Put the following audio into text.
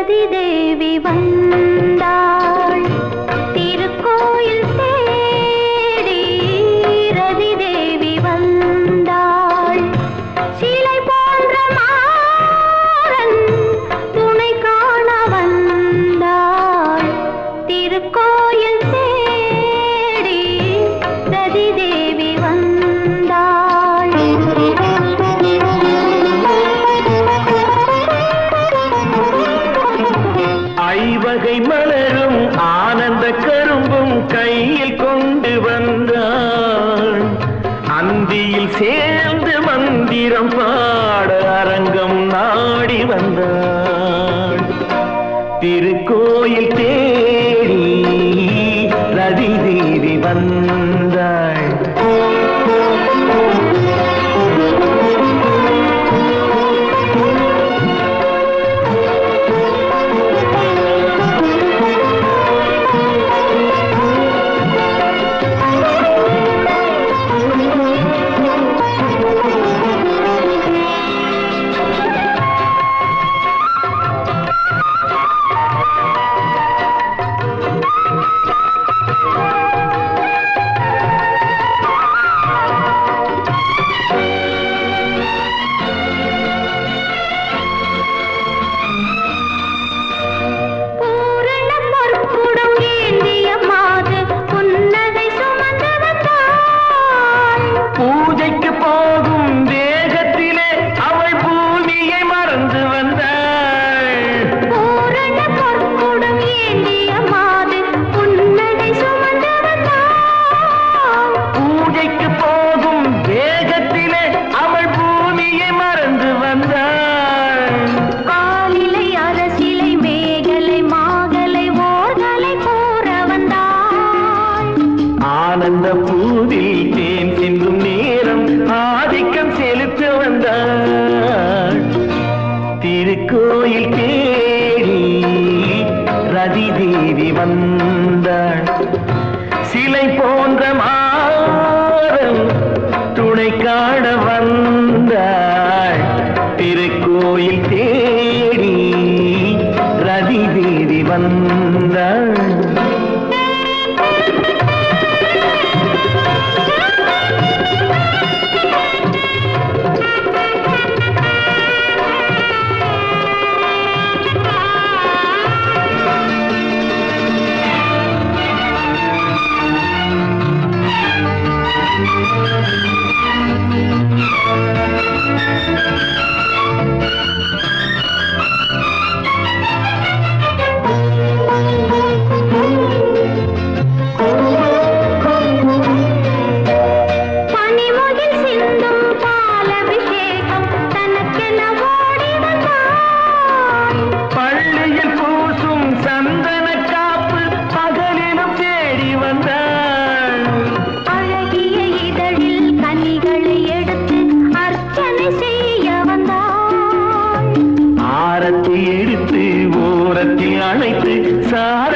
ரதி தேவி வந்தாள் திருக்கோயில் தேடி ரதி தேவி வந்தாள் சிலை போன்ற மாறன் துணை காண வந்தாள் திருக்கோயில் தேடி ரதி தேவி வந்தாள் ஐவகை மலரும் ஆனந்த கரும்பும் கையில் கொண்டு வந்தாள் அந்தியில் சேர்ந்து மந்திரம் பாட அரங்கம் நாடி வந்தாள் திருக்கோயில் தேடி ரதி தேவி வந்தாள் பூரண பொற்குடம் ஏந்திய மாது புன்னகை சுமந்து வந்தாள் பூஜைக்கு போகும் வேகத்திலே அவள் பூமியை மறந்து வந்தாள் பூரண பொற்குடம் ஏந்திய மாது புன்னகை சுமந்து வந்தாள் பூஜைக்கு போகும் வேகத்திலே அவள் பூமியை மறந்து வந்தாள் காலிலை அரசிலை மேகலை மாகலை ஓர்கலை கூற வந்தாள் ஆனந்த பூவில் தேன் சிந்தும் நேரம் ஆதிக்கம் செலுத்த வந்தாள் திருக்கோயில் தேடி ரதி தேவி வந்தாள் சிலை போன்ற மாறம் துணை காண வந்தாள் திருக்கோயில் தேடி ரதி தேவி வந்தாள் பனிமுகில் சிந்தும் பாலபிஷேகம் தனக்கென ஓடி வந்தாள் பள்ளியில் பூசும் சந்தன காப்பு பகலிலும் தேடி வந்தாள் அழகிய இதழில் கனிகளை எடுத்து அர்ச்சனை செய்ய வந்தாள் ஆரத்தி எடுத்து ஓரத்தில் அழைத்து சார